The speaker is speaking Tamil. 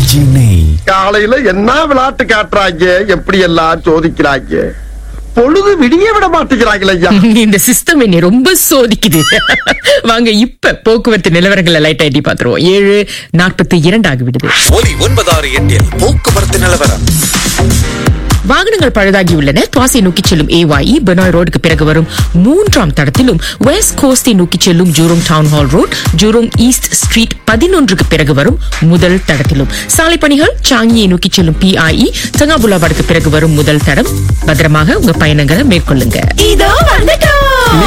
ஆர்கேஜி நெய் காலையில என்ன விளையாட்டு காட்டுறாங்க எப்படி எல்லாம் சோதிக்கிறாங்க பொழுது விடிய விட மாட்டேங்கிறாங்களே ஐயா இந்த சிஸ்டம் என்னை ரொம்ப சோதிக்குது வாங்க இப்ப போக்குவரத்து நிலவரங்களை லைட் ஐடி பாத்துருவோம் ஏழு நாற்பத்தி இரண்டு ஆகிவிடுது ஒலி ஒன்பதாறு எட்டில் போக்குவரத்து நிலவரம் வாகனங்கள் பழுதாகி உள்ளன துவாசை நோக்கி செல்லும் ஏவாயி பெனாய் ரோடுக்கு பிறகு வரும் மூன்றாம் தடத்திலும் வெஸ்ட் கோஸ்டை நோக்கி செல்லும் Jurong town hall road Jurong east street பதினொன்றுக்கு பிறகு வரும் முதல் தடத்திலும் சாலை பணிகள் சாங்கியை நோக்கி செல்லும் பிஐஇ தங்கா புலாபாடுக்கு பிறகு வரும் முதல் தடம் பத்திரமாக உங்க பயணங்களை மேற்கொள்ளுங்க இதோ வந்துட்டோம்